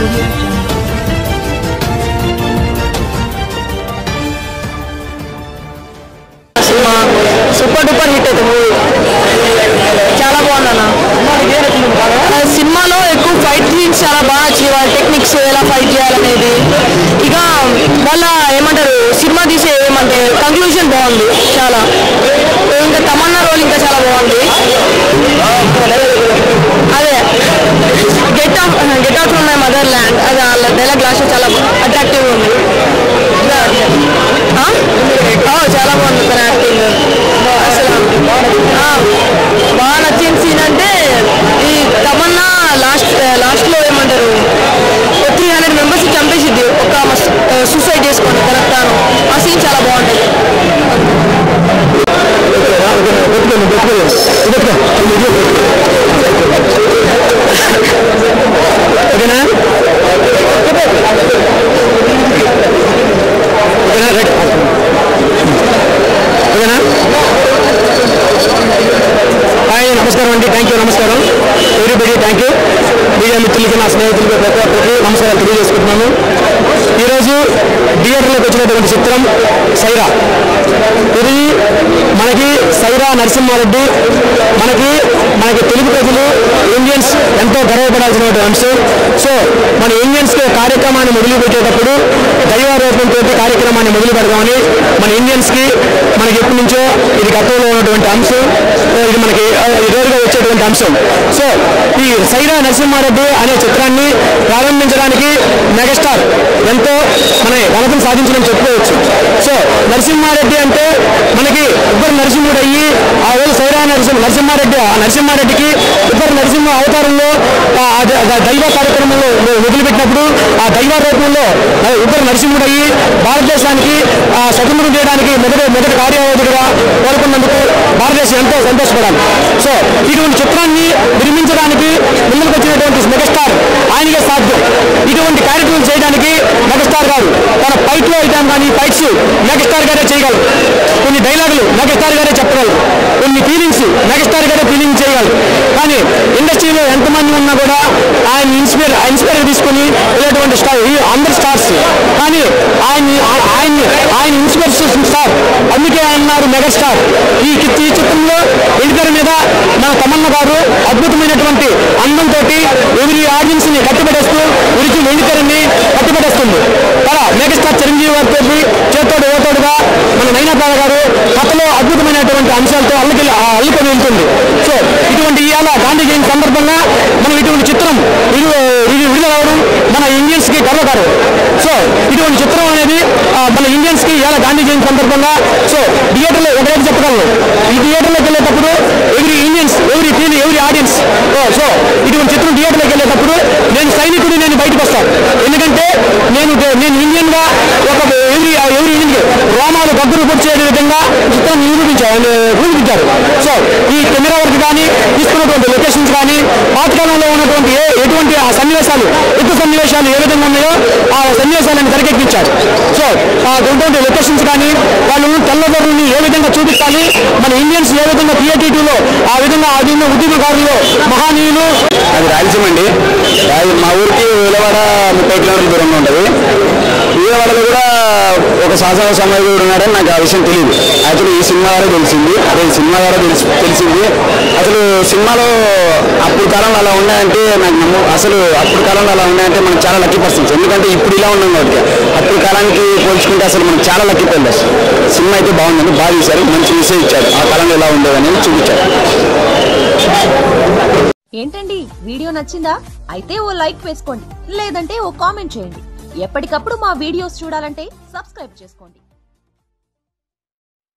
audio jungle. సినిమా super duper hit అయితే movie చాలా బాగుంది అన్న ఆ సినిమాలో ఎక్కువ ఫైట్ సీన్స్ చాలా బాగా నచ్చింది వాళ్ళ టెక్నిక్స్ ఎలా ఫైట్ చేయాలనేది ఇక వాళ్ళ ఏమంటారు సినిమా తీసే ఏమంటే కంక్లూజన్ బాగుంది చాలా ఇంకా తమన్నా రోల్ ఇంకా చాలా బాగుంది అదే get off get out from my mother land అది వాళ్ళ డైలాగ్ లాస్ట్ చాలా అట్రాక్టివ్ ఉంది ఆ? ఆ, చాలా బాగుంది తన యాక్టింగ్ అసలు ఆ, బాగా నచ్చిన సీన్ అంటే ఈ తమన్నా లాస్ట్ లాస్ట్ లో ఏమంటారు త్రీ హండ్రెడ్ మెంబర్స్ చంపేసిద్ది ఒక సూసైడ్ చేసుకొని తనకు తాను ఆ సీన్ చాలా బాగుంటుంది ఓకేనా ఓకేనా రైట్ ఓకేనా హాయ్ నమస్కారం అండి థ్యాంక్ యూ నమస్కారం ఎవ్రీబడి థ్యాంక్ యూ మీడియా మిత్రులకి నా స్నేహితులకి ప్రతి ఒక్కరికి నమస్కారాలు తెలియజేసుకుంటున్నాను ఈరోజు థియేటర్లోకి వచ్చినటువంటి చిత్రం సైరా ఇది మనకి సైరా నరసింహారెడ్డి మనకి మనకి తెలుగు ప్రజలు ఇండియన్స్ ఎంతో గర్వపడాల్సినటువంటి అంశం సో మన ఇండియన్స్కి ఒక కార్యక్రమాన్ని మొదలు పెట్టేటప్పుడు దైవారోపణతో కార్యక్రమాన్ని మొదలు పెడదామని మన ఇండియన్స్కి మనకి ఎప్పటి నుంచో ఇది గతంలో ఉన్నటువంటి అంశం ఆ, ఇది మనకి ఆ, ఇది రోజుగా వచ్చేటువంటి అంశం సో ఈ సైరా నరసింహారెడ్డి అనే చిత్రాన్ని ప్రారంభించడానికి మెగాస్టార్ ఎంతో మన ఘనతను సాధించడం చెప్పుకోవచ్చు సో నరసింహారెడ్డి అంటే మనకి ఇద్దరు నరసింహుడు అయ్యి ఆ రోజు సైరా నరసింహ నరసింహారెడ్డి ఆ నరసింహారెడ్డికి ఇద్దరు నరసింహ అవతారంలో ఆ ద- ద- దైవ కార్యక్రమంలో మొదలుపెట్టినప్పుడు ఆ దైవ రూపంలో ఆ ఇద్దరు నరసింహుడు అయ్యి భారతదేశానికి ఆ స్వతంత్రం చేయడానికి మొదటి మొదటి కార్యవాదిగా కోరుకున్నందుకు భారతదేశం ఎంతో సంతోషపడాలి సో ఇటువంటి చిత్రాన్ని నిర్మించడానికి ముందుకు వచ్చినటువంటి మెగాస్టార్ ఆయనకే సాధ్యం ఇటువంటి కార్యక్రమం చేయడానికి మెగాస్టార్ గారు తన ఫైట్ లో అయితే కానీ ఫైట్స్ మెగాస్టార్ గారే చేయగలరు కొన్ని డైలాగులు మెగాస్టార్ గారే చెప్పగలరు కొన్ని ఫీలింగ్స్ మెగాస్టార్ గారే ఫీలింగ్ చేయగలరు కానీ ఇండస్ట్రీలో ఎంతమంది ఉన్నా కూడా ఆయన ఇన్స్పైర్ ఇన్స్పైర్ తీసుకొని వెళ్ళేటువంటి స్టార్ ఈ అందరు స్టార్స్ కానీ ఆయన ఆయన్ని ఆయన ఇన్స్పిరేషన్ స్టార్ అందుకే ఆయన అన్నారు మెగాస్టార్ ఈ కి- ఈ చిత్రంలో వెండితెర మీద మన తమన్న గారు అద్భుతమైనటువంటి అందంతో ఎవరి ఆడియన్స్ ని కట్టిపడేస్తూ ఉరికి వెండితెరని కట్టిపడేస్తుంది అలా మెగాస్టార్ చిరంజీవి గారితో చేతోడు ఓతోడుగా మన నైనాపాల గారు కథలో అద్భుతమైనటువంటి అంశాలతో అల్లుకి అల్లుకొని వెళ్తుంది సో ఇటువంటి ఇవాళ గాంధీ జయంతి సందర్భంగా మనం ఇటువంటి చిత్రం ఇది ఇది విడుదల అవడం మన ఇండియన్స్ కి గర్వకారం సో ఇటువంటి చిత్రం అనేది ఆ, మన ఇండియన్స్ కి ఇవాళ గాంధీ జయంతి సందర్భంగా సో థియేటర్లో ఒకరైతే చెప్పగలను ఈ థియేటర్లోకి వెళ్ళేటప్పుడు ఎవరి ఇండియన్స్ ఎవరి ఫీల్ ఎవరి ఆడియన్స్ సో ఇటువంటి చిత్రం థియేటర్లోకి వెళ్ళేటప్పుడు నేను సైనికుడు నేను బయటకు వస్తాను ఎందుకంటే నేను నేను ఇండియన్ గా ఒక ఎవరి ఎవరి ఇండియన్ రోమాలు గగ్గురు పొడిచే విధంగా చిత్రం నిరూపించారు నిరూపించారు సో ఈ కెమెరా వర్క్ కానీ తీసుకున్నటువంటి లొకేషన్స్ కానీ పాతకాలంలో ఉన్నటువంటి ఏ ఎటువంటి ఆ సన్నివేశాలు యుద్ధ సన్నివేశాలు ఏ విధంగా ఉన్నాయో ఆ సన్నివేశాలను తెరకెక్కించారు సో ఆ ఉన్నటువంటి లొకేషన్స్ కానీ వాళ్ళు తెల్లదొరని ఏ విధంగా చూపించాలి మన ఇండియన్స్ ఏ విధంగా క్రియేటివిటీలో ఆ విధంగా ఆ విధంగా ఉద్యమకారులు మహానీయులు అది రాయలసీమ అండి రాయ- మా ఊరికి వేలవాడ ముప్పై కిలోమీటర్ల దూరంలో ఉంటుంది వేలవాడలో కూడా ఒక శాసన సమాజకుడు ఉన్నాడని నాకు ఆ విషయం తెలియదు యాక్చువల్లీ ఈ సినిమా ద్వారా తెలిసింది అదే సినిమా ద్వారా తెలిసి తెలిసింది అసలు సినిమాలో అప్పుడు కాలంలో అలా ఉన్నాయంటే నాకు నమ్ము అసలు అప్పుడు కాలంలో అలా ఉన్నాయంటే మనం చాలా లక్కీ పర్సన్స్ ఎందుకంటే ఇప్పుడు ఇలా ఉన్నాం కాబట్టి అప్పుడు కాలానికి పోల్చుకుంటే అసలు మనం చాలా లక్కీ పర్సన్స్ సినిమా అయితే బాగుందండి బాగా చూశారు మంచి మెసేజ్ ఇచ్చారు ఆ కాలంలో ఎలా ఉండేదని చూపించారు ఏంటండి వీడియో నచ్చిందా అయితే ఓ లైక్ వేసుకోండి లేదంటే ఓ కామెంట్ చేయండి ఎప్పటికప్పుడు మా వీడియోస్ చూడాలంటే సబ్స్క్రైబ్ చేసుకోండి